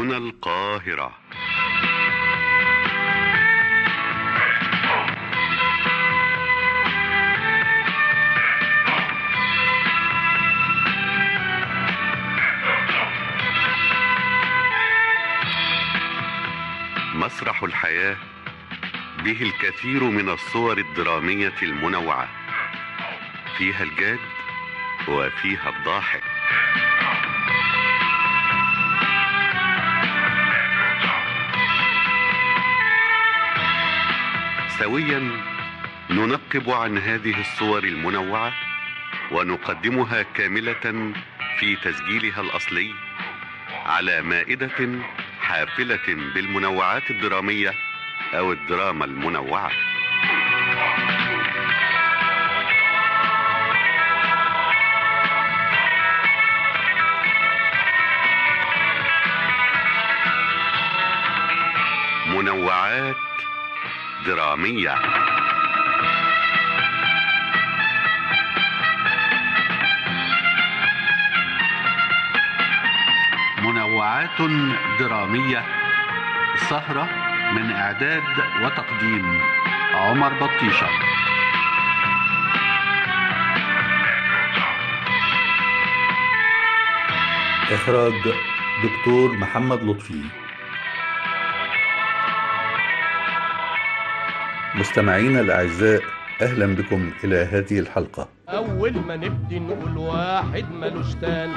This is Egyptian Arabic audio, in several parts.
هنا القاهرة مسرح الحياة به الكثير من الصور الدرامية المنوعة فيها الجاد وفيها الضاحك سويا ننقب عن هذه الصور المنوعة ونقدمها كاملة في تسجيلها الأصلي على مائدة حافلة بالمنوعات الدرامية أو الدراما المنوعة منوعات درامية منوعات درامية سهرة من إعداد وتقديم عمر بطيشة إخراج دكتور محمد لطفي مستمعينا الأعزاء أهلا بكم إلى هذه الحلقة أول ما نبدي نقول واحد ملوش تاني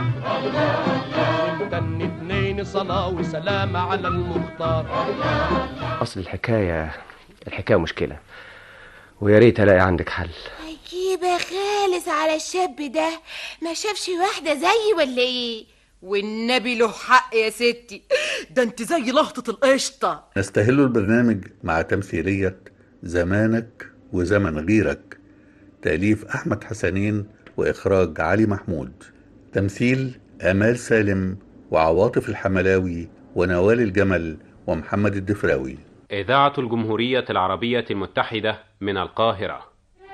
نمتن اتنين صلاة وسلام على المختار اصل الحكايه الحكايه مشكله ويا ريت الاقي عندك حل عجيبة خالص على الشاب ده ما شافش واحدة زيي ولا ايه والنبي له حق يا ستي ده انت زي لهطة القشطة نستهل البرنامج مع تمثيلية زمانك وزمن غيرك تأليف أحمد حسنين وإخراج علي محمود تمثيل آمال سالم وعواطف الحملاوي ونوال الجمل ومحمد الدفراوي إذاعة الجمهورية العربية المتحدة من القاهرة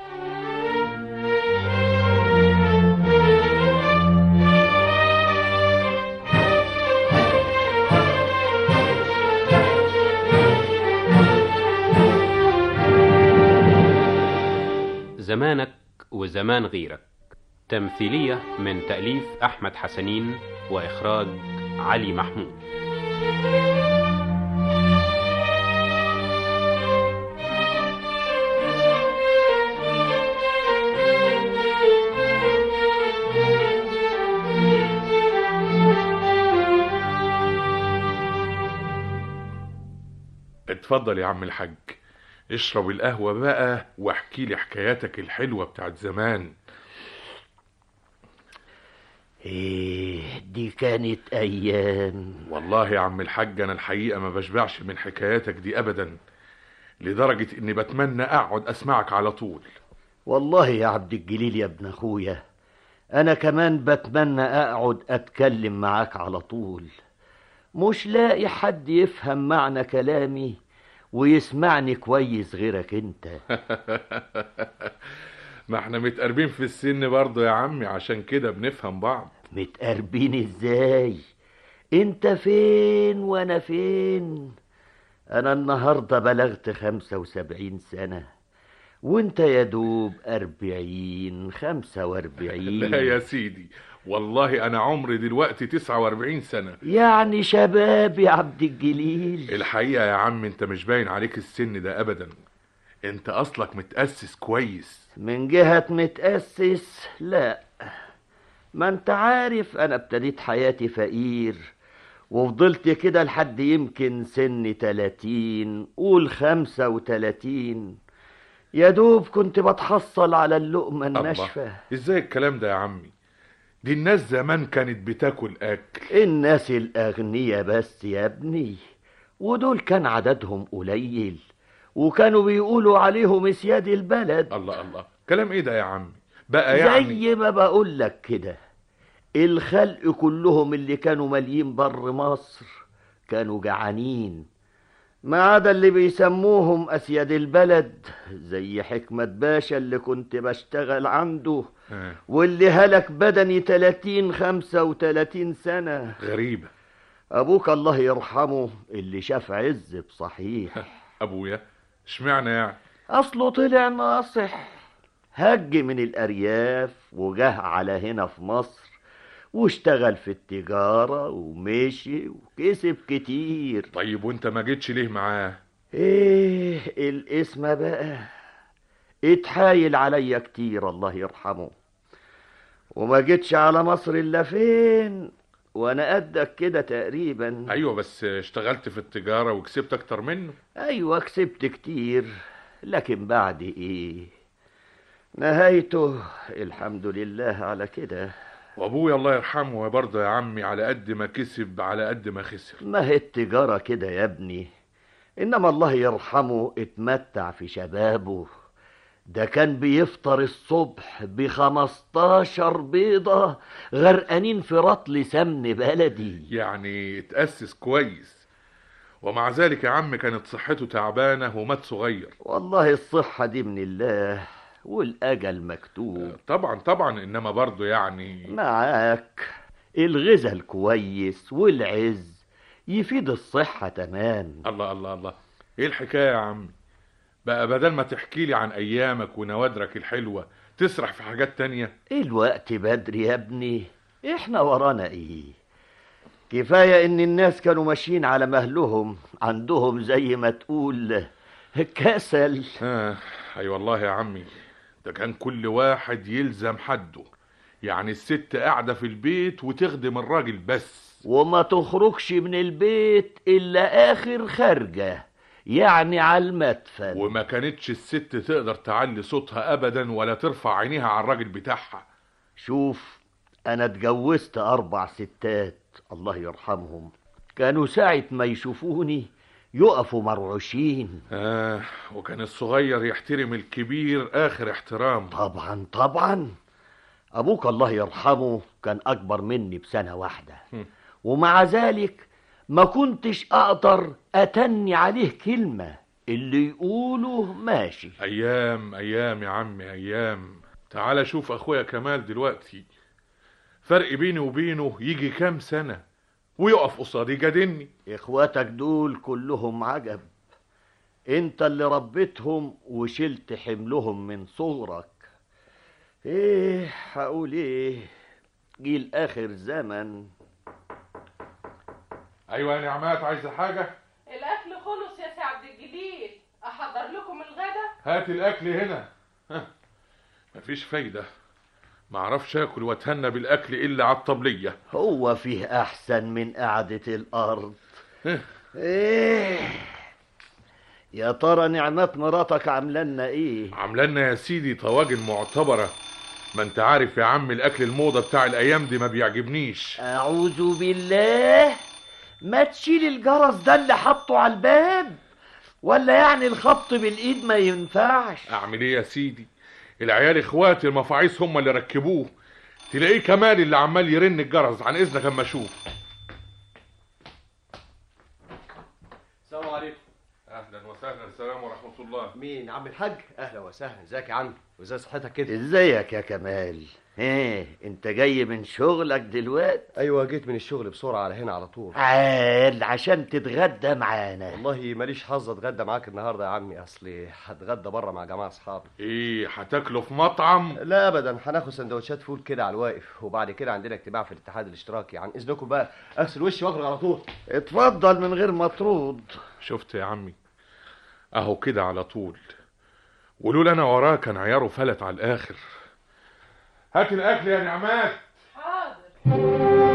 زمانك وزمان غيرك تمثيلية من تأليف أحمد حسنين وإخراج علي محمود اتفضل يا عم الحاج اشرب القهوة بقى واحكي لي حكاياتك الحلوة بتاعت زمان ايه دي كانت ايام والله يا عم الحاج انا الحقيقة ما بشبعش من حكاياتك دي ابدا لدرجة اني بتمنى اقعد اسمعك على طول والله يا عبد الجليل يا ابن اخويا انا كمان بتمنى اقعد اتكلم معاك على طول مش لاقي حد يفهم معنى كلامي ويسمعني كويس غيرك انت ما احنا متقربين في السن برضه يا عمي عشان كده بنفهم بعض متقربين ازاي انت فين وانا فين انا النهارده بلغت خمسة وسبعين سنة وانت يا دوب اربعين خمسة واربعين لا يا سيدي والله انا عمري دلوقتي 49 سنة يعني شباب يا عبد الجليل الحقيقة يا عم انت مش باين عليك السن ده ابدا انت اصلك متأسس كويس من جهة متأسس لا ما انت عارف انا ابتديت حياتي فقير وفضلت كده لحد يمكن سن تلاتين قول خمسة وتلاتين يا دوب كنت بتحصل على اللقمة الناشفة ازاي الكلام ده يا عمي دي الناس زمان كانت بتاكل اكل الناس الأغنياء بس يا ابني ودول كان عددهم قليل وكانوا بيقولوا عليهم اسياد البلد الله الله كلام ايه ده يا عمي بقى يعني زي ما بقول لك كده الخلق كلهم اللي كانوا ماليين بر مصر كانوا جعانين ما عدا اللي بيسموهم أسياد البلد زي حكمة باشا اللي كنت بشتغل عنده آه. واللي هلك بدني تلاتين خمسة وتلاتين سنة غريبة ابوك الله يرحمه اللي شاف عز بصحيح ابويا اشمعنى يعني اصله طلع ناصح هج من الارياف وجه على هنا في مصر واشتغل في التجارة ومشي وكسب كتير طيب وانت ما جيتش ليه معاه ايه الاسم بقى اتحايل عليا كتير الله يرحمه وما جيتش على مصر الا فين وانا قدك كده تقريبا ايوه بس اشتغلت في التجارة وكسبت اكتر منه ايوه كسبت كتير لكن بعد ايه نهايته الحمد لله على كده وابويا الله يرحمه برضه يا عمي على قد ما كسب على قد ما خسر ما هي التجارة كده يا ابني إنما الله يرحمه اتمتع في شبابه ده كان بيفطر الصبح بخمستاشر بيضة غرقانين في رطل سمن بلدي يعني اتأسس كويس ومع ذلك يا عم كانت صحته تعبانة ومات صغير والله الصحة دي من الله والأجل مكتوب طبعا طبعا انما برضه يعني معاك الغذاء الكويس والعز يفيد الصحة تمام الله الله الله ايه الحكاية يا عمي بقى بدل ما تحكي لي عن ايامك ونوادرك الحلوة تسرح في حاجات تانية الوقت بدري يا ابني احنا ورانا ايه كفاية ان الناس كانوا ماشيين على مهلهم عندهم زي ما تقول كسل آه اي والله يا عمي ده كان كل واحد يلزم حده يعني الست قاعدة في البيت وتخدم الراجل بس وما تخرجش من البيت الا اخر خارجة يعني على المدفن وما كانتش الست تقدر تعلي صوتها ابدا ولا ترفع عينيها على الراجل بتاعها شوف انا اتجوزت اربع ستات الله يرحمهم كانوا ساعة ما يشوفوني يقفوا مرعوشين آه وكان الصغير يحترم الكبير آخر احترام طبعا طبعا أبوك الله يرحمه كان أكبر مني بسنة واحدة ومع ذلك ما كنتش أقدر أتني عليه كلمة اللي يقوله ماشي أيام أيام يا عمي أيام تعال شوف أخويا كمال دلوقتي فرق بيني وبينه يجي كام سنة ويقف قصادي يجادلني إخواتك دول كلهم عجب انت اللي ربيتهم وشلت حملهم من صغرك ايه هقول ايه جيل اخر زمن أيوة يا نعمات عايزة حاجة الاكل خلص يا سي عبد الجليل احضر لكم الغدا هات الأكل هنا ها. مفيش فايدة معرفش آكل وأتهنى بالأكل إلا على الطبلية هو فيه احسن من قعدة الارض إيه. ايه يا ترى نعمات مراتك عامله لنا ايه عاملنا يا سيدي طواجن معتبرة ما انت عارف يا عم الأكل الموضة بتاع الأيام دي ما بيعجبنيش اعوذ بالله ما تشيل الجرس ده اللي حطه على الباب ولا يعني الخبط بالايد ما ينفعش اعمل ايه يا سيدي العيال اخواتي المفاعيس هم اللي ركبوه تلاقيه كمال اللي عمال يرن الجرس عن اذنك اما اشوف السلام عليكم اهلا وسهلا السلام ورحمه الله مين عم الحاج اهلا وسهلا ازيك يا عم وازاي صحتك كده ازيك يا كمال ايه انت جاي من شغلك دلوقتي ايوه جيت من الشغل بسرعه على هنا على طول عال عشان تتغدى معانا والله ماليش حظ اتغدى معاك النهارده يا عمي اصلي هتغدى بره مع جماعه اصحابي ايه هتاكلوا في مطعم لا ابدا هناخد سندوتشات فول كده على الواقف وبعد كده عندنا اجتماع في الاتحاد الاشتراكي عن اذنكم بقى اغسل وشي واخرج على طول اتفضل من غير مطرود شفت يا عمي اهو كده على طول ولولا انا وراه كان عياره فلت على الاخر هات الاكل يا نعمات حاضر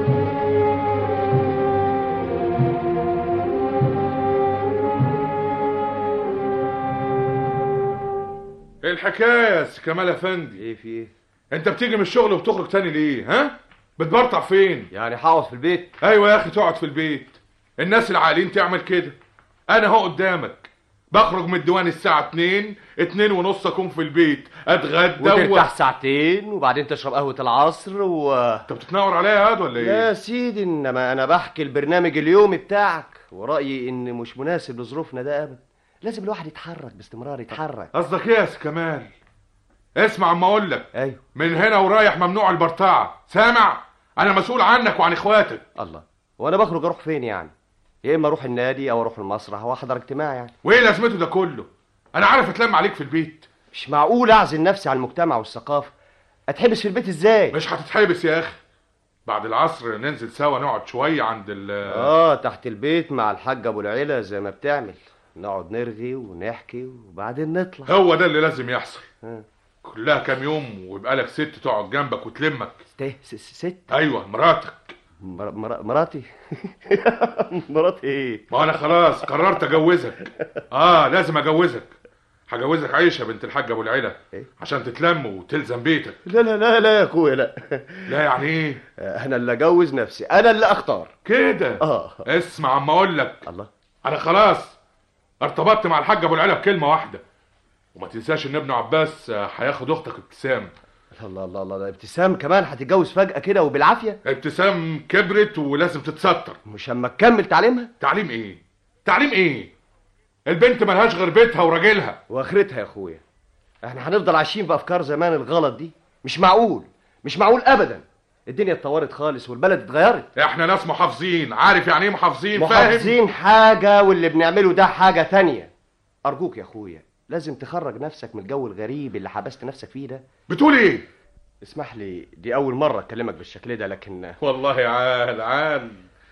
ايه الحكايه يا سي كمال افندي ايه في ايه انت بتيجي من الشغل وبتخرج تاني ليه ها بتبرطع فين يعني هقعد في البيت ايوه يا اخي تقعد في البيت الناس العاقلين تعمل كده انا هو قدامك بخرج من الديوان الساعة 2 اتنين ونص اكون في البيت اتغدى و... وترتاح ساعتين وبعدين تشرب قهوه العصر و انت بتتناور عليا يا واد ولا يا ايه؟ سيدي انما انا بحكي البرنامج اليومي بتاعك ورايي ان مش مناسب لظروفنا ده ابدا لازم الواحد يتحرك باستمرار يتحرك قصدك ايه يا سي كمال؟ اسمع اما اقول لك ايوه من هنا ورايح ممنوع البرطعة سامع؟ انا مسؤول عنك وعن اخواتك الله وانا بخرج اروح فين يعني يا اما اروح النادي او اروح المسرح او احضر اجتماع يعني وايه لازمته ده كله انا عارف اتلم عليك في البيت مش معقول اعزل نفسي عن المجتمع والثقافه اتحبس في البيت ازاي مش هتتحبس يا اخي بعد العصر ننزل سوا نقعد شويه عند ال اه تحت البيت مع الحاج ابو العيله زي ما بتعمل نقعد نرغي ونحكي وبعدين نطلع هو ده اللي لازم يحصل ها. كلها كام يوم ويبقى لك ست تقعد جنبك وتلمك ست س- ست ايوه مراتك مر... مر... مراتي مراتي ايه ما انا خلاص قررت اجوزك اه لازم اجوزك هجوزك عيشه بنت الحاج ابو العيله إيه؟ عشان تتلم وتلزم بيتك لا لا لا لا يا اخويا لا لا يعني ايه انا اللي اجوز نفسي انا اللي اختار كده اه اسمع عم اقول لك الله انا خلاص ارتبطت مع الحاج ابو العيله بكلمه واحده وما تنساش ان ابن عباس آه، هياخد اختك ابتسام الله الله الله ده ابتسام كمان هتتجوز فجأة كده وبالعافية ابتسام كبرت ولازم تتستر مش اما تكمل تعليمها تعليم ايه تعليم ايه البنت ملهاش غير بيتها وراجلها واخرتها يا اخويا احنا هنفضل عايشين بافكار زمان الغلط دي مش معقول مش معقول ابدا الدنيا اتطورت خالص والبلد اتغيرت احنا ناس محافظين عارف يعني ايه محافظين فاهم محافظين حاجة واللي بنعمله ده حاجة تانية أرجوك يا أخويا لازم تخرج نفسك من الجو الغريب اللي حبست نفسك فيه ده بتقول ايه اسمح لي دي أول مرة أكلمك بالشكل ده لكن والله عال عال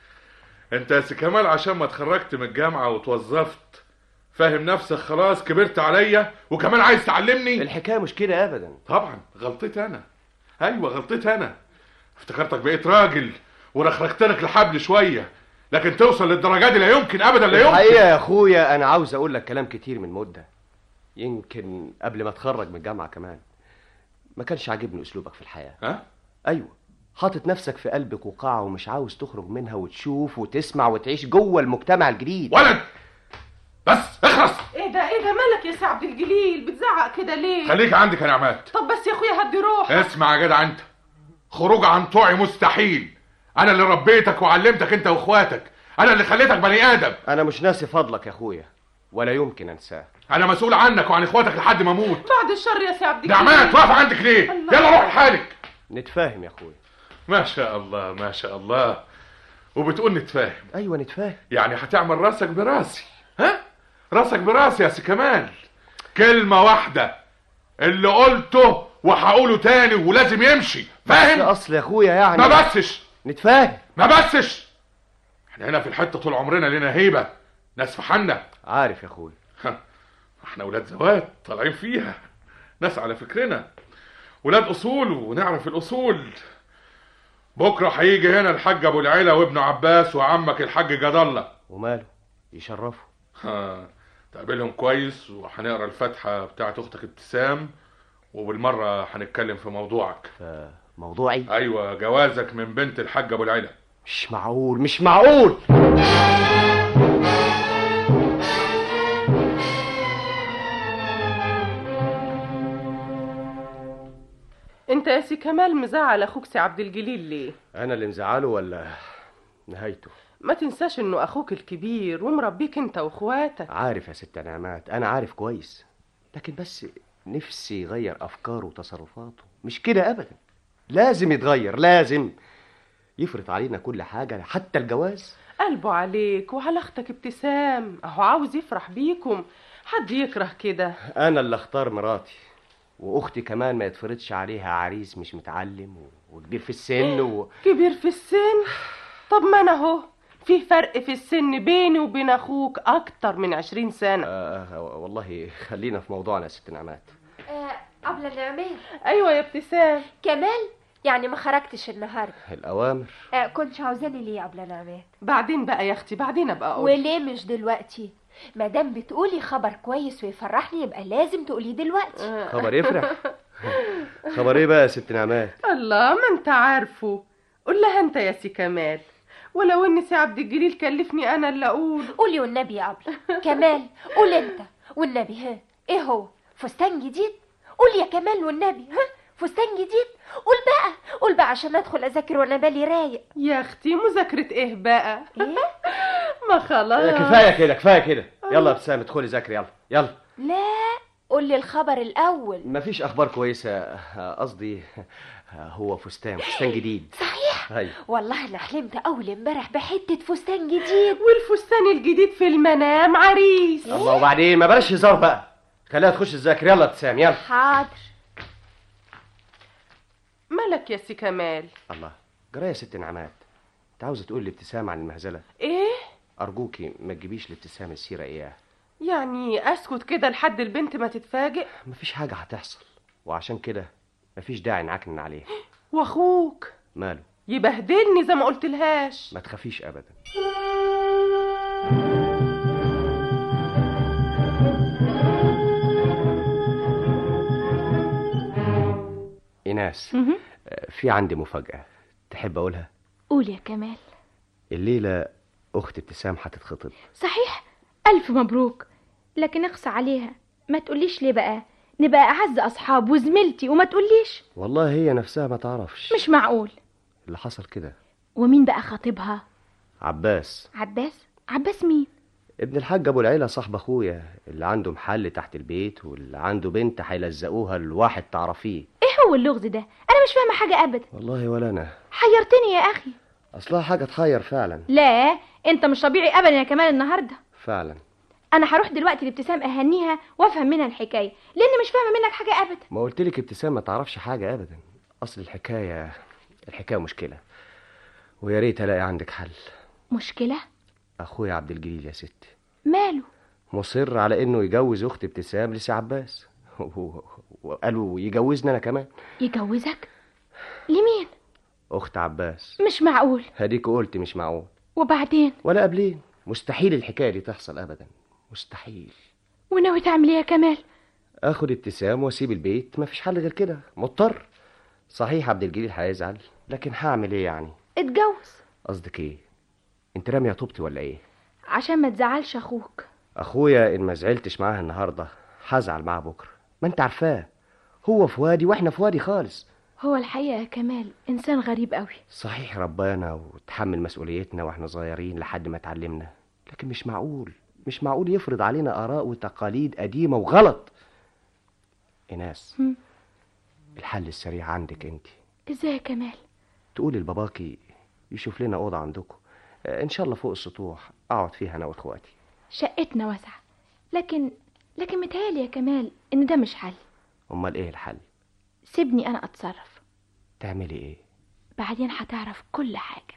انت يا سي كمال عشان ما اتخرجت من الجامعه وتوظفت فاهم نفسك خلاص كبرت عليا وكمان عايز تعلمني الحكاية مش كده أبدا طبعا غلطتي انا ايوه غلطتي انا افتكرتك بقيت راجل ورخرختلك الحبل شويه لكن توصل للدرجه دي لا يمكن ابدا لا الحقيقة يمكن يا أخويا أنا عاوز أقول لك كلام كتير من مدة يمكن قبل ما أتخرج من الجامعة كمان ما كانش عاجبني أسلوبك في الحياة ها أيوة حاطط نفسك في قلبك وقاعة ومش عاوز تخرج منها وتشوف وتسمع وتعيش جوه المجتمع الجديد ولد بس اخرس ايه ده ايه ده مالك يا سي عبد الجليل بتزعق كده ليه خليك عندك يا نعمات طب بس يا اخويا هدي روحك اسمع يا جدع انت خروج عن طوعي مستحيل انا اللي ربيتك وعلمتك انت واخواتك انا اللي خليتك بني ادم أنا مش ناسي فضلك يا أخويا ولا يمكن أنساه انا مسؤول عنك وعن اخواتك لحد ما اموت بعد الشر يا سي عبد الجليل نعمات واقفه عندك ليه الله. يلا روح لحالك نتفاهم يا أخويا ما شاء الله ما شاء الله وبتقول نتفاهم أيوة نتفاهم يعني هتعمل راسك براسي ها راسك براسي يا سي كمال كلمة واحدة اللي قلته وهقوله تاني ولازم يمشي بس فاهم أصل يا أخويا يعني ما بسش نتفاهم ما بسش احنا هنا في الحتة طول عمرنا لنا هيبة ناس في حنا عارف يا أخويا احنا ولاد زوات طالعين فيها ناس على فكرنا ولاد اصول ونعرف الاصول بكره هيجي هنا الحاج ابو العيله وابن عباس وعمك الحاج جد الله وماله يشرفوا ها، تقابلهم كويس وهنقرا الفاتحه بتاعت اختك ابتسام وبالمره هنتكلم في موضوعك موضوعي ايوه جوازك من بنت الحاج ابو العيله مش معقول مش معقول انت يا سي كمال مزعل اخوك سي عبد الجليل ليه أنا اللي مزعله ولا نهايته ما تنساش انه اخوك الكبير ومربيك انت واخواتك عارف يا ست نعمات أنا عارف كويس لكن بس نفسي يغير أفكاره وتصرفاته مش كده أبدا لازم يتغير لازم يفرض علينا كل حاجة حتى الجواز قلبه عليك وعلى اختك ابتسام اهو عاوز يفرح بيكم حد يكره كده أنا اللي اختار مراتي وأختي كمان ما يتفرضش عليها عريس مش متعلم و- وكبير في السن و... كبير في السن طب ما انا اهو في فرق في السن بيني وبين اخوك اكتر من عشرين سنة آه والله خلينا في موضوعنا يا ست نعمات آه قبل النعمات ايوه يا ابتسام كمال يعني ما خرجتش النهارده الأوامر آه كنت عاوزاني ليه قبل النعمات بعدين بقى يا اختي بعدين ابقى اقول وليه مش دلوقتي ما دام بتقولي خبر كويس ويفرحني يبقى لازم تقوليه دلوقتي خبر يفرح خبر ايه بقى يا ست نعمات الله ما انت عارفه قول لها انت يا سي كمال ولو ان سي عبد الجليل كلفني انا اللي اقول قولي والنبي يا قبل كمال قول انت والنبي ها ايه هو فستان جديد قول يا كمال والنبي ها فستان جديد قول بقى قول بقى عشان ادخل اذاكر وانا بالي رايق يا اختي مذاكرة ايه بقى ايه ما خلاص كفايه كده كفايه كده يلا يا ابتسام ادخلي ذاكري يلا يلا لا قول لي الخبر الاول مفيش اخبار كويسه قصدي هو فستان فستان جديد صحيح ايوه والله انا حلمت اول امبارح بحته فستان جديد والفستان الجديد في المنام عريس الله وبعدين ما بلاش هزار بقى خليها تخش تذاكر يلا ابتسام يلا حاضر مالك يا سي كمال الله جرى يا ست نعمات انت عاوزه تقول لابتسام عن المهزله ايه ارجوكي ما تجيبيش لابتسام السيره اياها يعني اسكت كده لحد البنت ما تتفاجئ مفيش حاجه هتحصل وعشان كده مفيش داعي نعكنن عليه واخوك ماله يبهدلني زي ما قلت لهاش ما تخافيش ابدا ايناس آه، في عندي مفاجاه تحب اقولها قول يا كمال الليله اخت ابتسام هتتخطب صحيح ألف مبروك لكن اقسى عليها ما تقوليش ليه بقى نبقى أعز أصحاب وزميلتي وما تقوليش والله هي نفسها ما تعرفش مش معقول اللي حصل كده ومين بقى خاطبها عباس عباس عباس مين ابن الحاج ابو العيله صاحب اخويا اللي عنده محل تحت البيت واللي عنده بنت هيلزقوها لواحد تعرفيه ايه هو اللغز ده انا مش فاهمه حاجه ابدا والله ولا انا حيرتني يا اخي اصلها حاجه تحير فعلا لا انت مش طبيعي ابدا يا كمال النهارده فعلا انا هروح دلوقتي لابتسام اهنيها وافهم منها الحكايه لاني مش فاهمه منك حاجه ابدا ما قلت لك ابتسام ما تعرفش حاجه ابدا اصل الحكايه الحكايه مشكله ويا ريت الاقي عندك حل مشكله اخويا عبد الجليل يا ستي ماله مصر على انه يجوز اخت ابتسام لسي عباس وقالوا يجوزني انا كمان يجوزك لمين اخت عباس مش معقول هديك قلت مش معقول وبعدين ولا قبلين مستحيل الحكايه دي تحصل ابدا مستحيل وناوي تعمل ايه يا كمال اخد ابتسام واسيب البيت مفيش حل غير كده مضطر صحيح عبد الجليل هيزعل لكن هعمل ايه يعني اتجوز قصدك ايه انت راميه طوبتي ولا ايه عشان ما تزعلش اخوك اخويا ان ما زعلتش معاه النهارده هزعل معاه بكره ما انت عارفاه هو في وادي واحنا في وادي خالص هو الحقيقه يا كمال انسان غريب قوي صحيح ربنا وتحمل مسؤوليتنا واحنا صغيرين لحد ما اتعلمنا لكن مش معقول مش معقول يفرض علينا اراء وتقاليد قديمه وغلط ايناس هم. الحل السريع عندك انت ازاي يا كمال تقولي لباباكي يشوف لنا اوضه عندكم آه، ان شاء الله فوق السطوح اقعد فيها انا واخواتي شقتنا واسعه لكن لكن متهيألي يا كمال ان ده مش حل امال ايه الحل سيبني انا اتصرف تعملي ايه بعدين هتعرف كل حاجه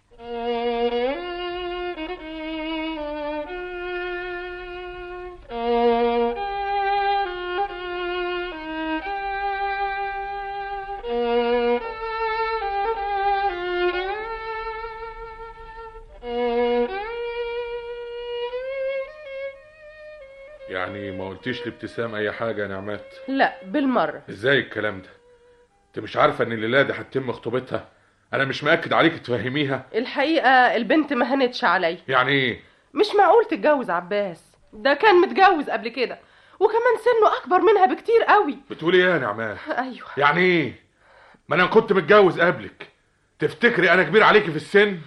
يعني ما قلتيش لابتسام اي حاجه يا نعمات لا بالمره ازاي الكلام ده انت مش عارفه ان الليله دي هتتم خطوبتها انا مش مأكد عليك تفهميها الحقيقه البنت ما هنتش عليا يعني ايه مش معقول تتجوز عباس ده كان متجوز قبل كده وكمان سنه اكبر منها بكتير قوي بتقولي ايه يا نعمات ايوه يعني ايه ما انا كنت متجوز قبلك تفتكري انا كبير عليكي في السن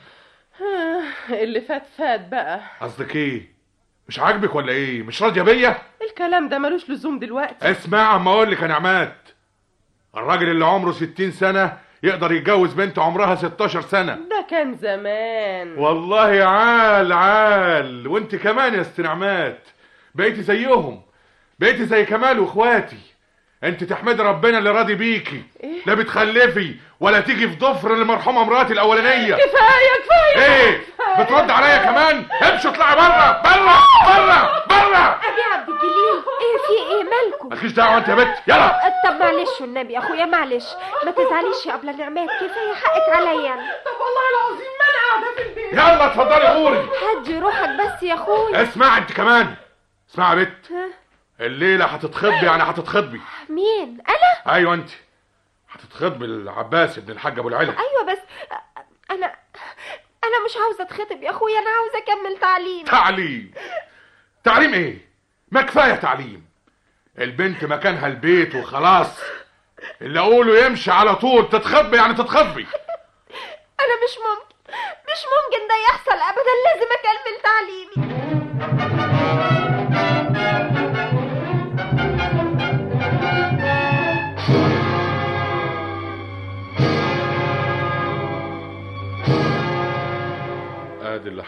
اللي فات فات بقى قصدك ايه مش عاجبك ولا ايه مش راضيه بيا الكلام ده ملوش لزوم دلوقتي اسمع اما اقول لك يا نعمات الراجل اللي عمره 60 سنه يقدر يتجوز بنت عمرها 16 سنه ده كان زمان والله عال عال وانت كمان يا ست نعمات بقيتي زيهم بقيتي زي كمال واخواتي انت تحمدي ربنا اللي راضي بيكي إيه؟ لا بتخلفي ولا تيجي في ضفر المرحومه مراتي الاولانيه كفايه كفايه ايه بترد عليا كمان امشي اطلعي بره بره بره بره ابي عبد الجليل ايه في ايه مالكم مالكيش دعوه انت يا بت يلا طب معلش والنبي يا اخويا معلش ما تزعليش يا ابله نعمات كفايه حقك عليا أنا. طب والله العظيم ما انا قاعده في البيت يلا اتفضلي غوري هدي روحك بس يا اخويا اسمع انت كمان اسمع يا بت الليله هتتخطبي يعني هتتخطبي مين انا ايوه انت هتتخطبي العباس ابن الحاج ابو العلا ايوه بس انا انا مش عاوزه اتخطب يا اخويا انا عاوزه اكمل تعليم تعليم تعليم ايه ما كفايه تعليم البنت مكانها البيت وخلاص اللي اقوله يمشي على طول تتخبي يعني تتخبي انا مش ممكن مش ممكن ده يحصل ابدا لازم اكمل تعليمي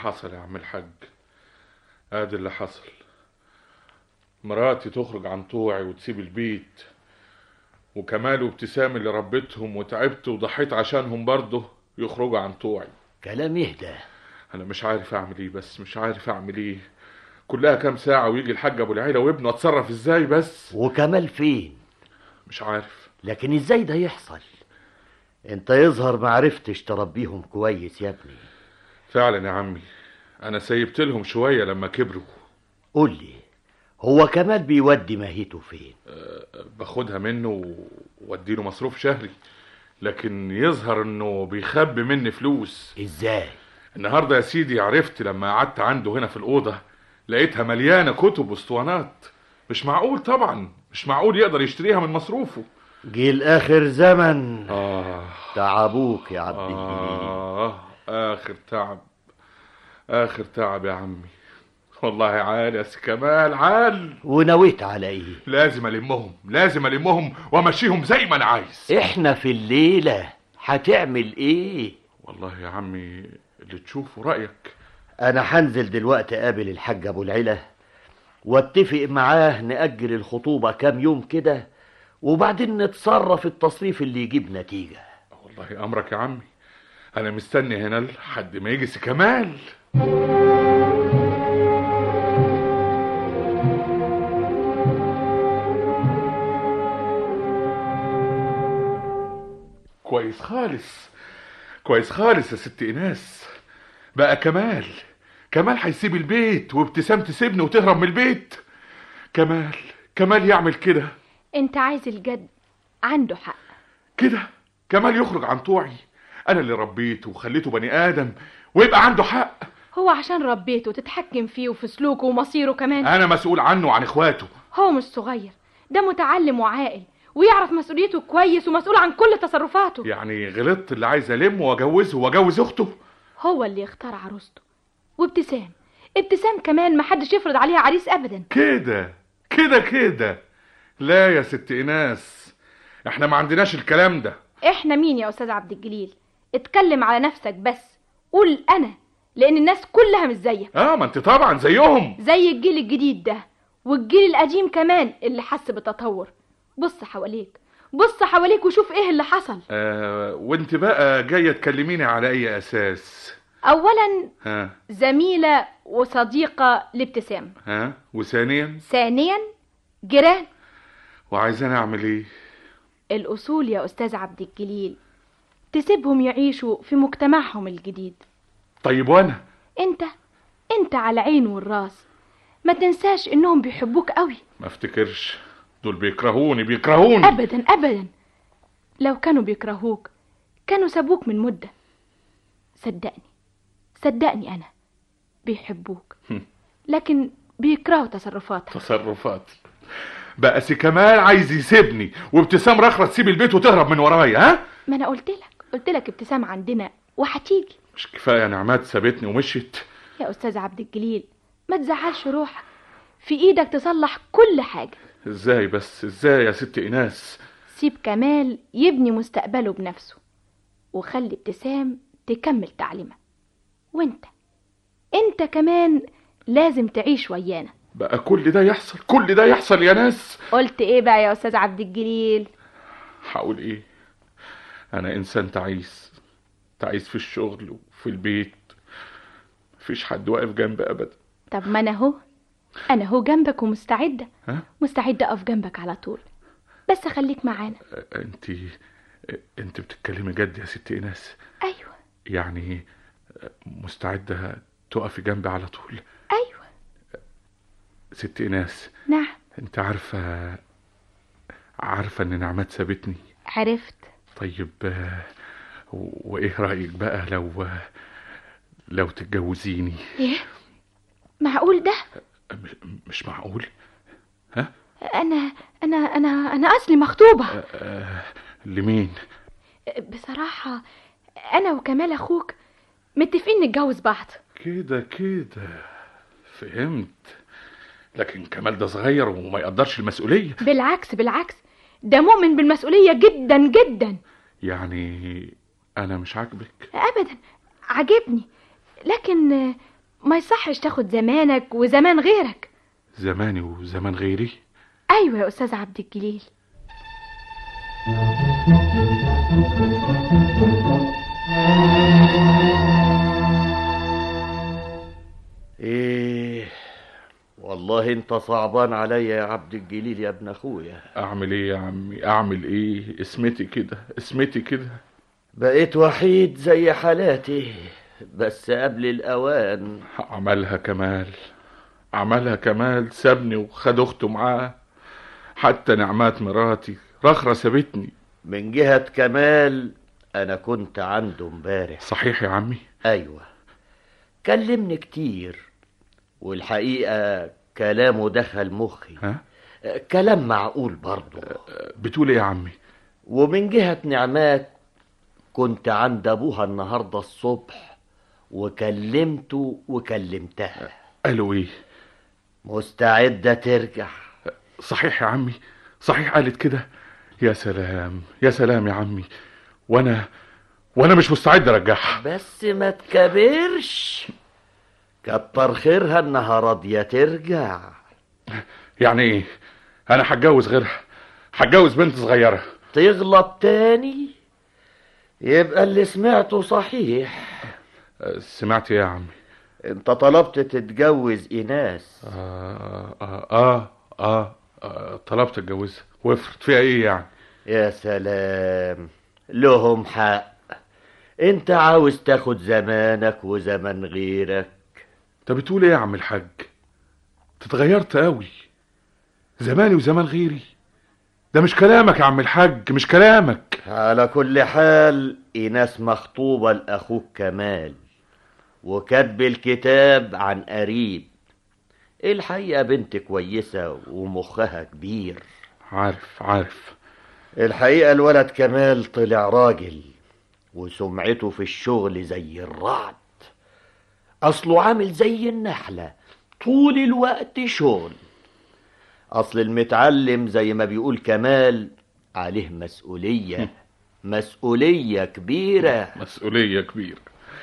حصل يا عم الحاج ادي اللي حصل مراتي تخرج عن طوعي وتسيب البيت وكمال وابتسام اللي ربيتهم وتعبت وضحيت عشانهم برضه يخرجوا عن طوعي كلام يهدى انا مش عارف اعمل ايه بس مش عارف اعمل ايه كلها كام ساعة ويجي الحاج ابو العيلة وابنه اتصرف ازاي بس وكمال فين مش عارف لكن ازاي ده يحصل انت يظهر ما عرفتش تربيهم كويس يا ابني فعلا يا عمي انا سيبت لهم شوية لما كبروا قول لي هو كمال بيودي ماهيته فين باخدها منه واديله مصروف شهري لكن يظهر انه بيخبي مني فلوس ازاي النهارده يا سيدي عرفت لما قعدت عنده هنا في الاوضه لقيتها مليانه كتب واسطوانات مش معقول طبعا مش معقول يقدر يشتريها من مصروفه جه الاخر زمن اه تعبوك يا عبد آه آخر تعب آخر تعب يا عمي والله عال يا سي كمال عال ونويت على ايه لازم ألمهم لازم ألمهم وأمشيهم زي ما أنا عايز احنا في الليلة هتعمل ايه والله يا عمي اللي تشوفه رأيك انا هنزل دلوقتي اقابل الحاج ابو العيلة واتفق معاه نأجل الخطوبة كام يوم كده وبعدين نتصرف التصريف اللي يجيب نتيجة والله أمرك يا عمي أنا مستني هنا لحد ما يجي سي كمال كويس خالص كويس خالص يا ست ايناس بقى كمال كمال هيسيب البيت وابتسام تسيبني وتهرب من البيت كمال كمال يعمل كده انت عايز الجد عنده حق كده كمال يخرج عن طوعي انا اللي ربيته وخليته بني ادم ويبقى عنده حق هو عشان ربيته تتحكم فيه وفي سلوكه ومصيره كمان انا مسؤول عنه وعن اخواته هو مش صغير ده متعلم وعاقل ويعرف مسؤوليته كويس ومسؤول عن كل تصرفاته يعني غلطت اللي عايز المه واجوزه واجوز اخته هو اللي يختار عروسته وابتسام ابتسام كمان محدش يفرض عليها عريس ابدا كده كده كده لا يا ست ايناس احنا ما عندناش الكلام ده احنا مين يا استاذ عبد الجليل اتكلم على نفسك بس قول انا لان الناس كلها مش زيك اه ما انت طبعا زيهم زي الجيل الجديد ده والجيل القديم كمان اللي حس بالتطور بص حواليك بص حواليك وشوف ايه اللي حصل آه وانت بقى جايه تكلميني على اي اساس اولا ها زميله وصديقه لابتسام ها وثانيا ثانيا جيران وعايزاني اعمل ايه الاصول يا استاذ عبد الجليل تسيبهم يعيشوا في مجتمعهم الجديد طيب وانا انت انت على العين والراس ما تنساش انهم بيحبوك قوي ما افتكرش دول بيكرهوني بيكرهوني ابدا ابدا لو كانوا بيكرهوك كانوا سابوك من مده صدقني صدقني انا بيحبوك لكن بيكرهوا تصرفاتك تصرفات بقى سي كمال عايز يسيبني وابتسام رخرة تسيب البيت وتهرب من ورايا ها ما انا قلت لك قلت لك ابتسام عندنا وهتيجي مش كفايه نعمات سابتني ومشيت يا استاذ عبد الجليل ما تزعلش روحك في ايدك تصلح كل حاجه ازاي بس ازاي يا ست ايناس سيب كمال يبني مستقبله بنفسه وخلي ابتسام تكمل تعليمها وانت انت كمان لازم تعيش ويانا بقى كل ده يحصل كل ده يحصل يا ناس قلت ايه بقى يا استاذ عبد الجليل هقول ايه انا انسان تعيس تعيس في الشغل وفي البيت مفيش حد واقف جنبي ابدا طب ما انا اهو انا اهو جنبك ومستعده ها مستعده اقف جنبك على طول بس خليك معانا انت انت بتتكلمي جد يا ست ايناس ايوه يعني مستعده تقفي جنبي على طول ايوه ست ايناس نعم انت عارفه عارفه ان نعمات سابتني عرفت طيب آه، وايه رايك بقى لو لو تتجوزيني ايه معقول ده مش معقول انا انا انا انا اصلي مخطوبه آه، لمين بصراحه انا وكمال اخوك متفقين نتجوز بعض كده كده فهمت لكن كمال ده صغير وما يقدرش المسؤوليه بالعكس بالعكس ده مؤمن بالمسؤوليه جدا جدا يعني انا مش عاجبك ابدا عجبني لكن ما يصحش تاخد زمانك وزمان غيرك زماني وزمان غيري ايوه يا استاذ عبد الجليل ايه والله انت صعبان عليا يا عبد الجليل يا ابن اخويا اعمل ايه يا عمي اعمل ايه اسمتي كده اسمتي كده بقيت وحيد زي حالاتي بس قبل الاوان عملها كمال عملها كمال سابني وخد اخته معاه حتى نعمات مراتي رخرة سابتني من جهة كمال انا كنت عنده امبارح صحيح يا عمي ايوه كلمني كتير والحقيقة كلامه دخل مخي ها كلام معقول برضه بتقول ايه يا عمي ومن جهة نعمات كنت عند ابوها النهاردة الصبح وكلمته وكلمتها قالوا ايه مستعدة ترجع صحيح يا عمي صحيح قالت كده يا سلام يا سلام يا عمي وانا وانا مش مستعد ارجعها بس ما تكبرش كتر خيرها انها راضية ترجع يعني ايه انا هتجوز غيرها هتجوز بنت صغيرة تغلط تاني يبقى اللي سمعته صحيح سمعت ايه يا عمي انت طلبت تتجوز ايناس آه آه, آه, آه, آه طلبت اتجوزها وافرض فيها ايه يعني يا سلام لهم حق انت عاوز تاخد زمانك وزمن غيرك انت بتقول ايه يا عم الحاج تتغيرت قوي زماني وزمان غيري ده مش كلامك يا عم الحاج مش كلامك على كل حال ايناس مخطوبة لاخوك كمال وكاتب الكتاب عن قريب الحقيقة بنت كويسة ومخها كبير عارف عارف الحقيقة الولد كمال طلع راجل وسمعته في الشغل زي الرعد أصله عامل زي النحلة طول الوقت شغل أصل المتعلم زي ما بيقول كمال عليه مسؤولية مسؤولية كبيرة مسؤولية كبيرة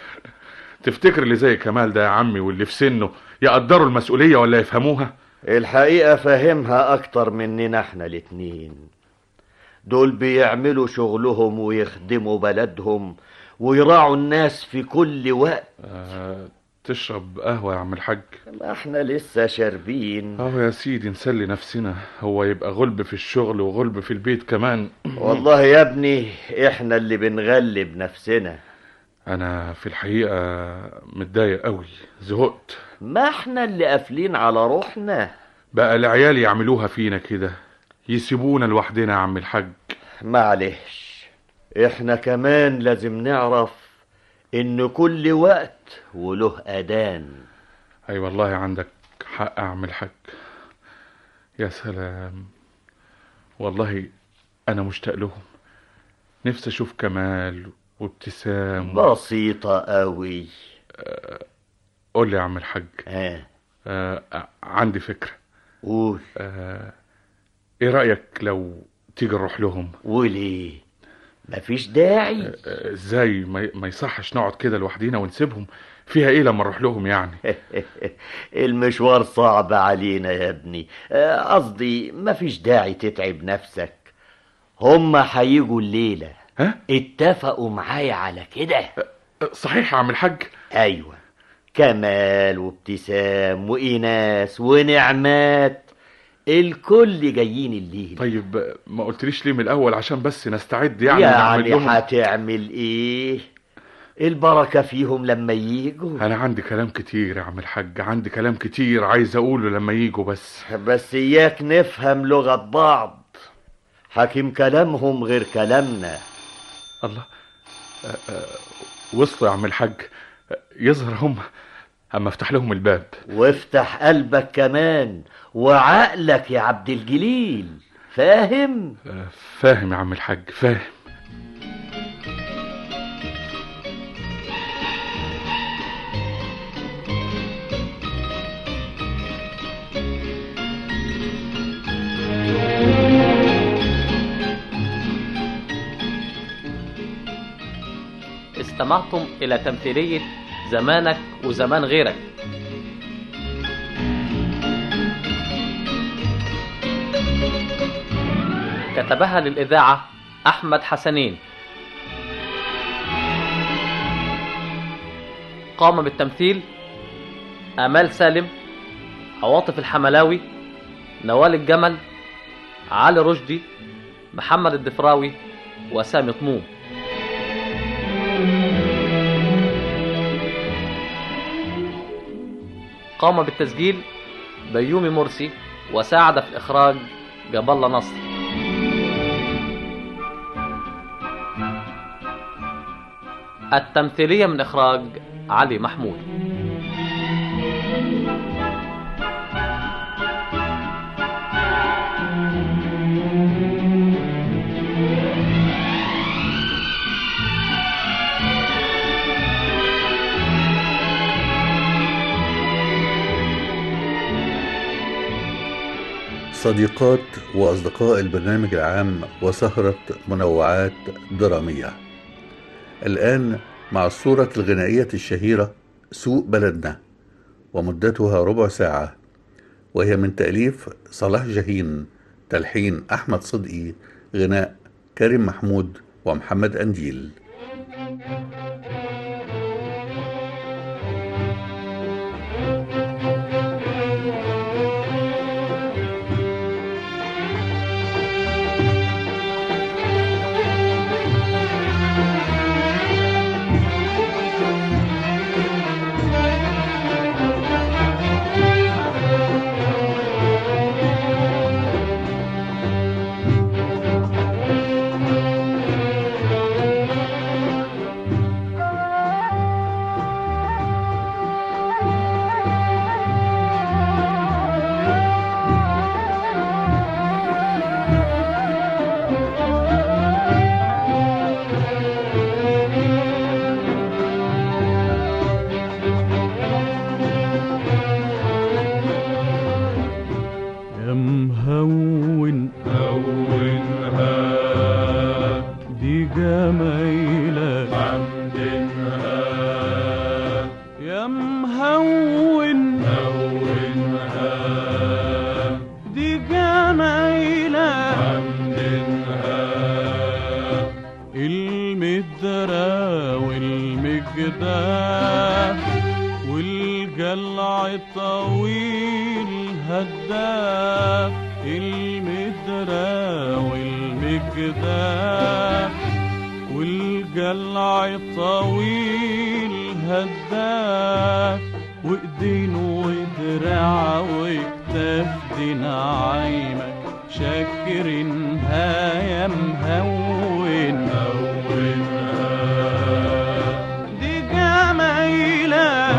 تفتكر اللي زي كمال ده يا عمي واللي في سنه يقدروا المسؤولية ولا يفهموها الحقيقة فاهمها أكتر مننا احنا الاتنين دول بيعملوا شغلهم ويخدموا بلدهم ويراعوا الناس في كل وقت آه تشرب قهوة يا عم الحاج ما احنا لسه شاربين اهو يا سيدي نسلي نفسنا هو يبقى غلب في الشغل وغلب في البيت كمان والله يا ابني احنا اللي بنغلب نفسنا انا في الحقيقة متضايق قوي زهقت ما احنا اللي قافلين على روحنا بقى العيال يعملوها فينا كده يسيبونا لوحدنا يا عم الحاج معلش احنا كمان لازم نعرف ان كل وقت وله اذان اي أيوة والله عندك حق يا عم الحاج يا سلام والله انا مشتاق لهم نفسي اشوف كمال وابتسام بسيطة قوي أه قول لي يا عم الحاج اه, أه عندي فكرة قول أه ايه رأيك لو تيجي نروح لهم وليه مفيش داعي ازاي ما ما يصحش نقعد كده لوحدينا ونسيبهم فيها ايه لما نروح لهم يعني المشوار صعب علينا يا ابني قصدي مفيش داعي تتعب نفسك هما هيجوا الليلة ها؟ اتفقوا معايا على كده صحيح يا عم الحاج ايوه كمال وابتسام وإيناس ونعمات الكل جايين الليل طيب ما قلتليش ليه من الاول عشان بس نستعد يعني يعني هتعمل ايه البركة فيهم لما ييجوا انا عندي كلام كتير يا عم الحاج عندي كلام كتير عايز اقوله لما ييجوا بس بس اياك نفهم لغة بعض حكيم كلامهم غير كلامنا الله أه أه وصلوا يا عم الحاج يظهر هم اما افتح لهم الباب وافتح قلبك كمان وعقلك يا عبد الجليل فاهم أه فاهم يا عم الحاج فاهم استمعتم إلى تمثيلية زمانك وزمان غيرك كتبها للإذاعة أحمد حسنين قام بالتمثيل آمال سالم عواطف الحملاوي نوال الجمل علي رشدي محمد الدفراوي وسامي طموم قام بالتسجيل بيومي مرسي وساعد في الإخراج جاب الله نصر التمثيلية من إخراج علي محمود صديقات وأصدقاء البرنامج العام وسهرة منوعات درامية الآن مع الصورة الغنائية الشهيرة سوق بلدنا ومدتها ربع ساعة وهي من تأليف صلاح جاهين تلحين أحمد صدقي غناء كريم محمود ومحمد أنديل يا مهون هونها دي جمايلة حمدنها يا مهون هونها دي جمايلة حمدنها المدرة والمجداف والجلع الطويل هداف المدرة والمجداف والجلع الطويل هداف وايدين ودراع وكتاف دي نعيمك شاكرينها يا مهون دي جمايلة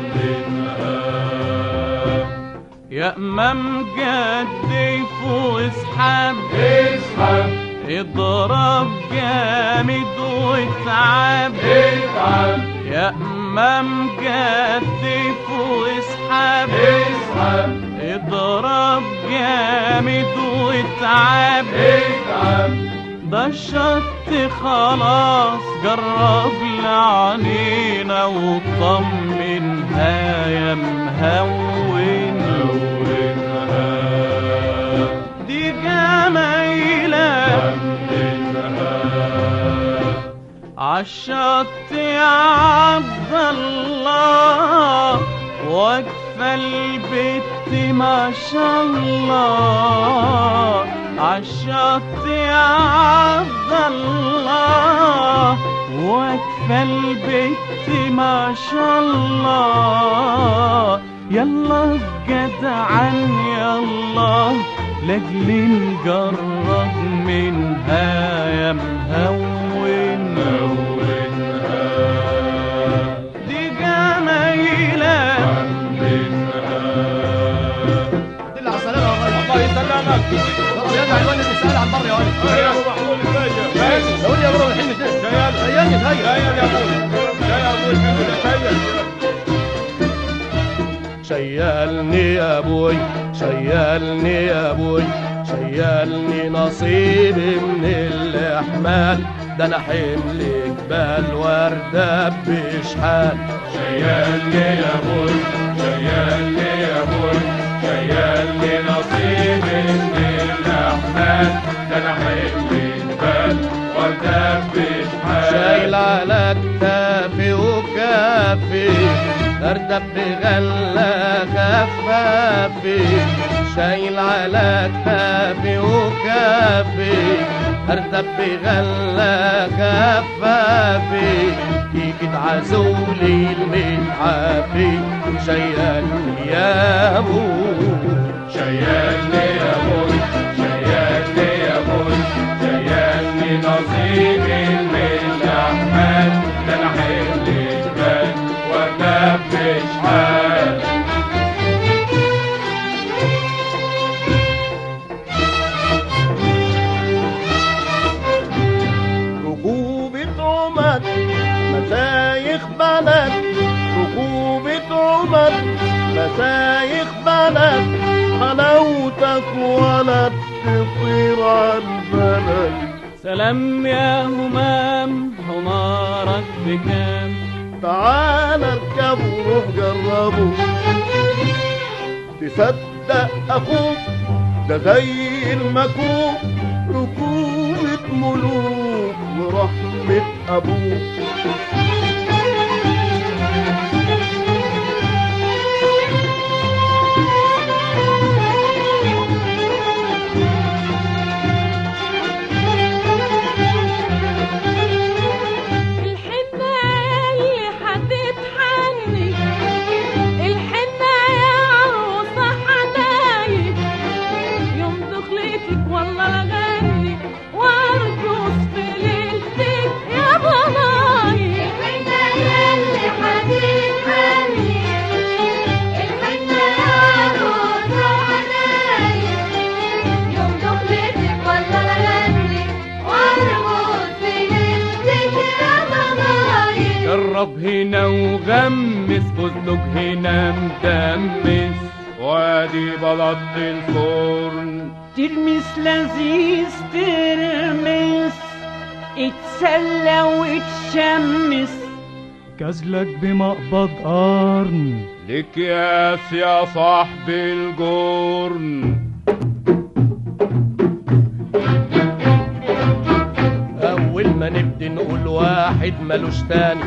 يا امام جدي واسحب اسحب اضرب جامد واتعب اتعب يا امام جدي واسحب اسحب اضرب جامد واتعب اتعب ده الشط خلاص جرب لعنينا وطمنها يا مهون دي جمايلة عالشط يا عبد الله واقفة البت ما شاء الله عالشط يا عبد الله واقفة البت ما شاء الله يلا جدعان يلا لاجل نجرب منها يا مهون دي جمايلة دل على السلامة يا ولد الله يسلمك طب يا ابني الولد بيسأل عن بره يا ولد يا ابو محمود ازيك قول يا برو الحين ازيك جاي جاي جاي يا ابوي جاي يا ابوي شيلني يا ابوي شيلني يا ابوي شيلني نصيبي من الاحمال ده انا حمل جبال وردة بشحال شيلني يا ابوي شيلني يا ابوي شيلني نصيبي من الاحمال ده انا اردب بغلة خفافي شايل على كتافي وكافي اردب بغلة خفافي تيجي تعزولي المتحافي شيالني يا ابو شيالني يا بوي شيالني يا بوي شيالني نصيبي من الأحمال ده أنا حل جبال وأدبش حال ركوبة عمر مشايخ بلد ركوبة عمر مشايخ بلد حلاوتك ولا تطير عالبلد سلام يا همام حمارك بكام تعال اركب وروح جربه تصدق اخوك ده زي المكوك ركوبة ملوك ورحمة ابوك الحنة اللي هتتحني الحنة يا عروسة حنايب يوم دخلتك والله لغني وارقص في ليلتك يا ضنايب الحنة اللي هتتحني الحنة يا عروسة حنايب يوم دخلتك والله لغني وارقص في ليلتك يا ضنايب جرب هنا وغمس فستق هنا مدمس وادي بلط الفرن ترمس لذيذ ترمس اتسلى وتشمس كازلك بمقبض قرن لك ياس يا صاحبي الجرن اول ما نبدي نقول واحد ملوش تاني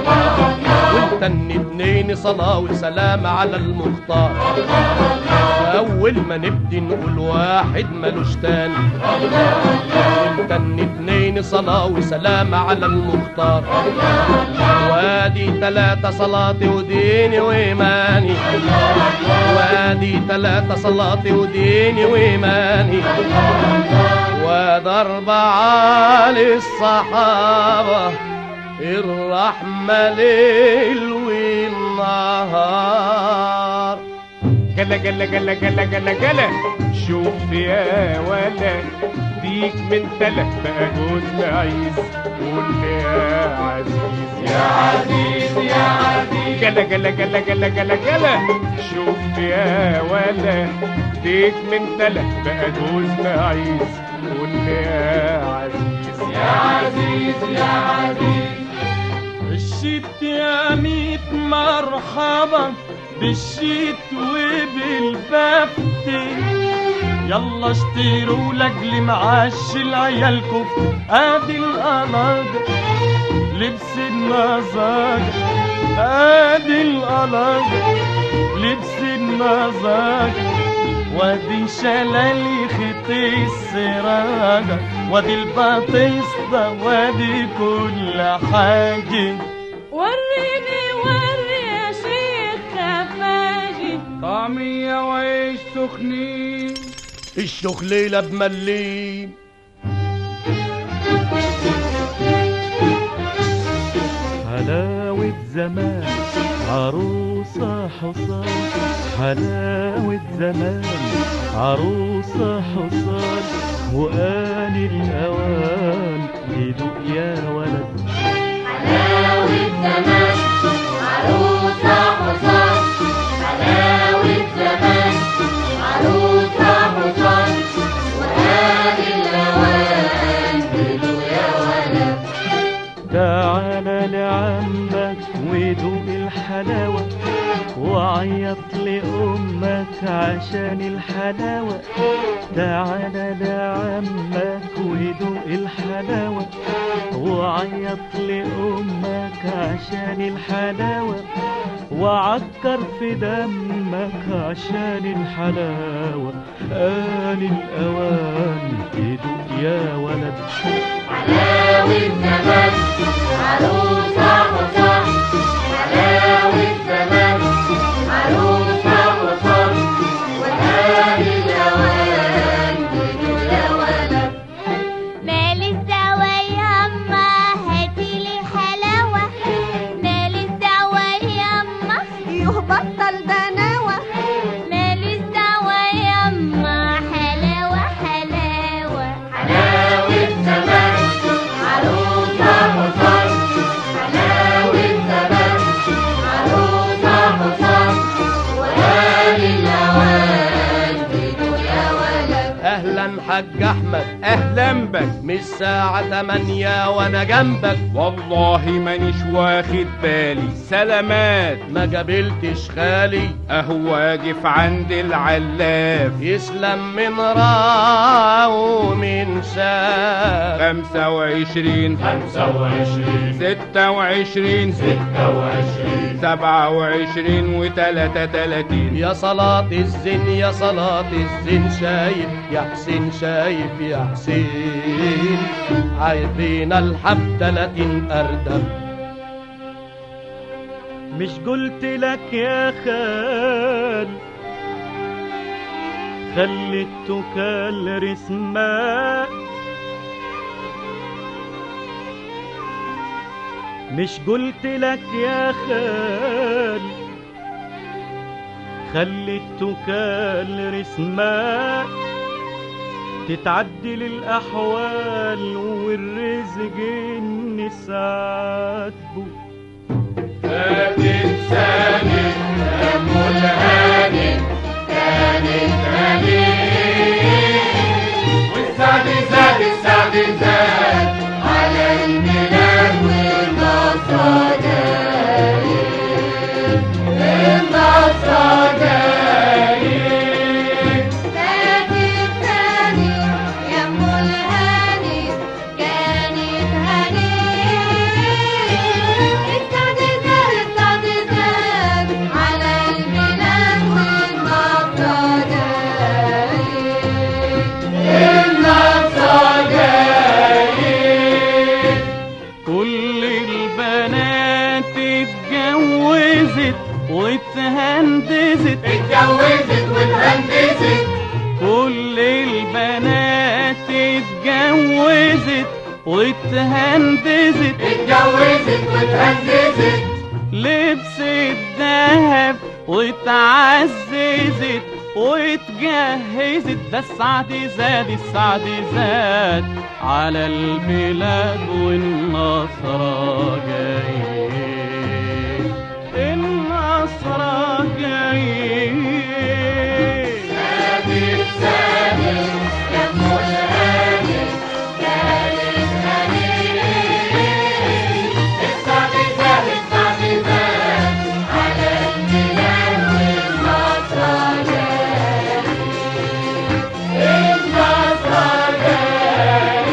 ونتني اتنين صلاة وسلام على المختار اول ما نبدي نقول واحد ملوش تاني ونتني اتنين صلاة وسلام على المختار وادي تلاتة صلاتي وديني وإيماني وادي تلاتة صلاتي وديني وإيماني وضرب على الصحابة الرحمة ليل والنهار جلا جلا جلا جلا جلا جلا شوف يا ولا ديك من تلات بقى جوز معيز قول يا عزيز يا عزيز يا عزيز جلا جلا جلا جلا جلا جلا شوف يا ولا ديك من تلات بقى جوز معيز قول يا عزيز يا عزيز يا عزيز الشيت يا ميت مرحبا بالشيت وبالبفت يلا اشتروا لاجل معاش العيال كفت ادي القلاجة لبس النزاجة ادي القلاجة لبس النزاجة وادي شلالي خيط السراجة وادي البطيستا وادي كل حاجة وريني وري يا شيخ خفاجي طعمية وعيش سخنين الشخليلة بملين حلاوة زمان عروسة حصان حلاوة زمان عروسة حصان وآن الأوان يدوق يا ولد حلاوة زمان عروسة حصان حلاوة زمان عروسة حصان وهذه الأوان بدو يا ولد تعال لعمك ودوق الحلاوة وعيط لي لأمك عشان الحلاوة تعالى لعمك ودوق الحلاوة وعيط لأمك عشان الحلاوة وعكر في دمك عشان الحلاوة آن الأوان تدوق يا ولد حلاوة زمان عروسة حصان حلاوة زمان عروسة حصان وآل الأوان بدون يا ولد مال الدوا يما هاتيلي حلاوة مال الدوا يما يهبطل دناوة مال الدوا يما حلاوة حلاوة حلاوة زمان عروسة حصان حلاوة زمان عروسة حصان وآل الأوان بدون يا ولد اهلا حاج احمد اهلا بك مش الساعة تمانية وانا جنبك والله مانيش واخد بالي سلامات ما قابلتش خالي اهو واقف عند العلاف يسلم من راه ومن شاف خمسة وعشرين خمسة وعشرين ستة وعشرين ستة وعشرين سبعة وعشرين وتلاتة تلاتين يا صلاة الزين يا صلاة الزين شايف يا حسين شايف يا حسين عايزين الحب تلاتين أردب مش قلت لك يا خال خليتك الرسمة مش قلت لك يا خال خليتك الرسمة تتعدل الأحوال والرزق نسعاتبه فاتت سنة أم الهاني كانت هني والسعد زاد السعد زاد على الميلاد والنصر جاي النصر جاي فاتت ثاني يا أم الهاني كانت هني السعد زاد السعد زاد على الميلاد والنصر جاي النصر جاي كل البنات اتجوزت واتهندزت اتجوزت واتهندزت كل البنات اتجوزت واتهندزت اتجوزت واتهندزت لبست ذهب واتعززت واتجهزت ده السعد زاد السعد زاد على البلاد والنصر جاي النصر جاي سادت سادت يا أم الهاني كانت هني السعد زاد السعد زاد على الميلاد والنصر جاي النصر جاي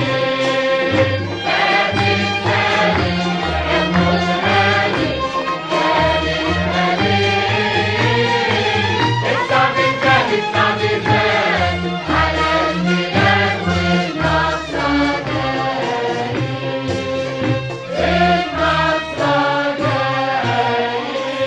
سادت سادت يا أم الهاني كانت هني السعد زاد السعد زاد على الميلاد والنصر جاي النصر جاي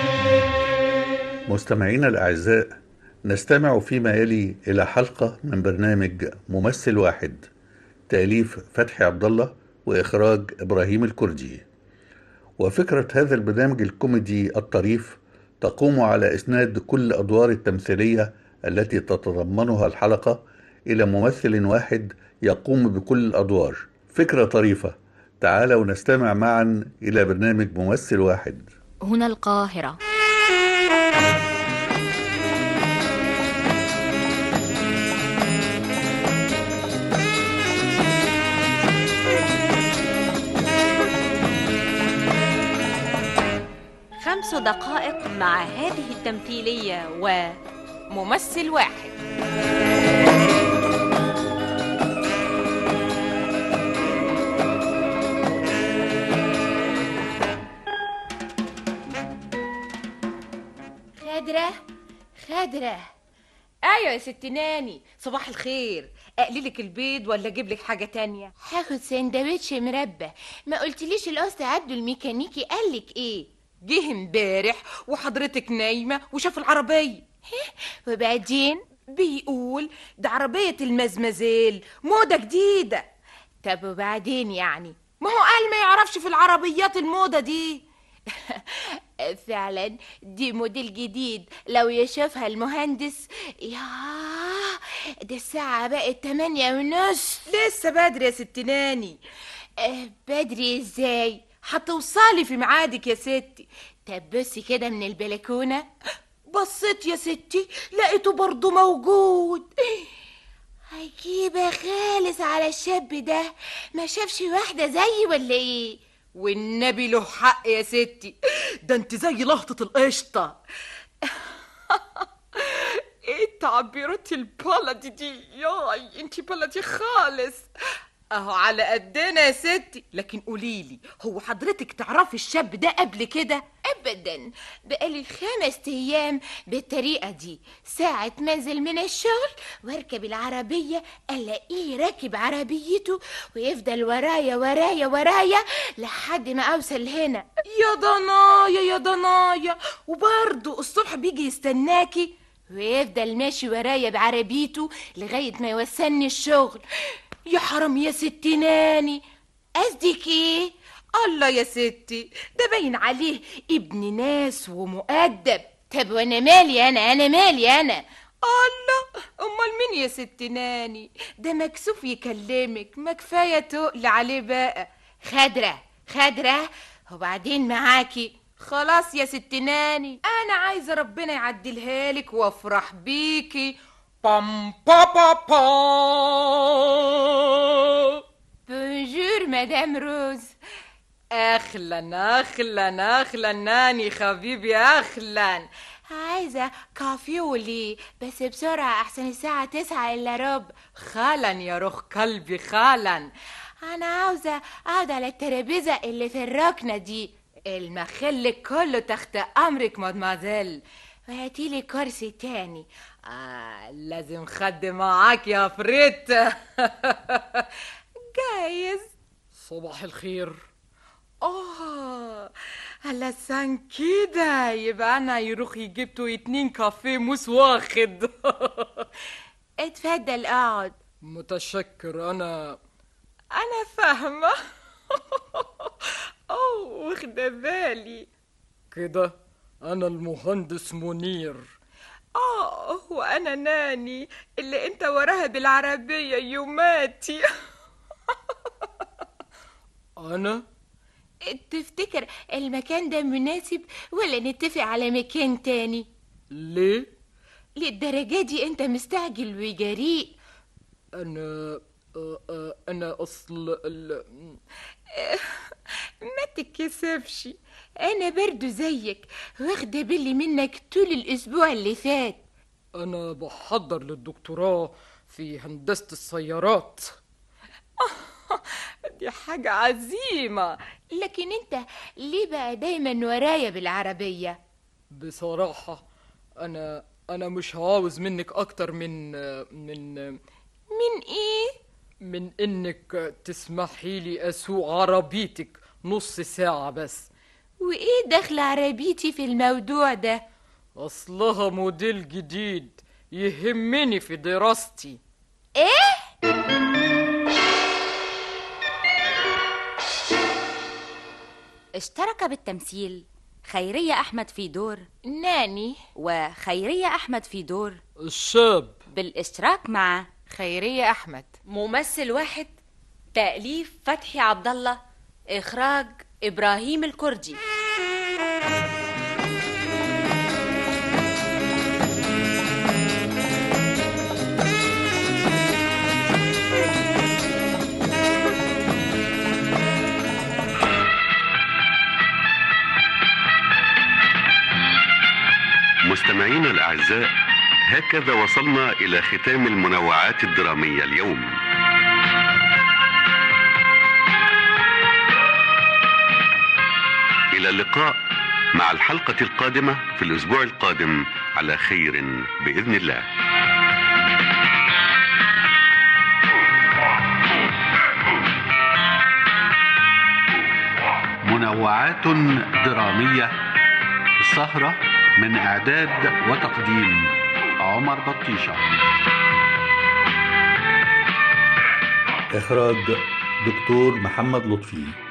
مستمعينا الأعزاء نستمع فيما يلي إلى حلقة من برنامج ممثل واحد تأليف فتحي عبد الله وإخراج إبراهيم الكردي وفكرة هذا البرنامج الكوميدي الطريف تقوم على إسناد كل أدوار التمثيلية التي تتضمنها الحلقة إلى ممثل واحد يقوم بكل الأدوار فكرة طريفة تعالوا نستمع معا إلى برنامج ممثل واحد هنا القاهرة خمس دقائق مع هذه التمثيلية و ممثل واحد خضرة خضرة ايوه يا ست ناني صباح الخير اقلي لك البيض ولا اجيب لك حاجه تانية هاخد سندوتش مربى ما قلتليش الاستاذ عبده الميكانيكي قالك ايه جه امبارح وحضرتك نايمه وشاف العربيه وبعدين بيقول ده عربيه المزمزيل موضه جديده طب وبعدين يعني ما هو قال ما يعرفش في العربيات الموضه دي فعلا دي موديل جديد لو يشوفها المهندس يا ده الساعة بقت تمانية ونص لسه بدري يا ست ناني آه، بدري ازاي هتوصلي في ميعادك يا ستي طب بصي كده من البلكونة بصيت يا ستي لقيته برضه موجود عجيبة خالص على الشاب ده ما شافش واحدة زيي ولا ايه والنبي له حق يا ستي ده انت زي لهطة القشطة ايه التعبيرات البلدي دي ياي انت بلدي خالص اهو على قدنا يا ستي لكن قوليلي هو حضرتك تعرفي الشاب ده قبل كده ابدا بقالي خمس ايام بالطريقه دي ساعه ما انزل من الشغل واركب العربيه الاقيه راكب عربيته ويفضل ورايا ورايا ورايا لحد ما اوصل هنا يا ضنايا يا ضنايا وبرضه الصبح بيجي يستناكي ويفضل ماشي ورايا بعربيته لغايه ما يوصلني الشغل يا حرام يا ستي ناني قصدك ايه الله يا ستي ده باين عليه ابن ناس ومؤدب طب وانا مالي انا انا مالي انا الله امال مين يا ست ناني ده مكسوف يكلمك ما كفايه تقل عليه بقى خضره خضره وبعدين معاكي خلاص يا ست ناني انا عايزه ربنا يعدلها لك وافرح بيكي بام با با با بونجور مدام روز اهلا اهلا اهلا ناني حبيبي اهلا عايزة كافيولي بس بسرعة أحسن الساعة تسعة إلا ربع خالا يا روح قلبي خالا أنا عاوزة أقعد على الترابيزة اللي في الركنة دي المخل كله تحت أمرك مادمازيل وهاتيلي كرسي تاني آه لازم خد معاك يا فريت جايز صباح الخير اه علشان كده يبقى انا يروح يجيبتوا اتنين كافيه موس واخد اتفضل اقعد متشكر انا انا فاهمه اوه واخده بالي كده انا المهندس منير اه هو انا ناني اللي انت وراها بالعربيه يوماتي انا تفتكر المكان ده مناسب ولا نتفق على مكان تاني ليه للدرجة دي انت مستعجل وجريء انا انا اصل ال... ما تتكسفش انا برضو زيك واخده بالي منك طول الاسبوع اللي فات انا بحضر للدكتوراه في هندسه السيارات دي حاجة عظيمة لكن انت ليه بقى دايما ورايا بالعربية بصراحة أنا أنا مش عاوز منك أكتر من من من إيه؟ من إنك تسمحي لي أسوق عربيتك نص ساعة بس وإيه دخل عربيتي في الموضوع ده؟ أصلها موديل جديد يهمني في دراستي إيه؟ اشترك بالتمثيل خيرية أحمد في دور ناني وخيرية أحمد في دور الشاب بالاشتراك مع خيرية أحمد ممثل واحد تأليف فتحي عبد الله إخراج إبراهيم الكردي مستمعينا الأعزاء هكذا وصلنا إلى ختام المنوعات الدرامية اليوم إلى اللقاء مع الحلقة القادمة في الأسبوع القادم على خير بإذن الله منوعات درامية سهرة من إعداد وتقديم عمر بطيشة إخراج دكتور محمد لطفي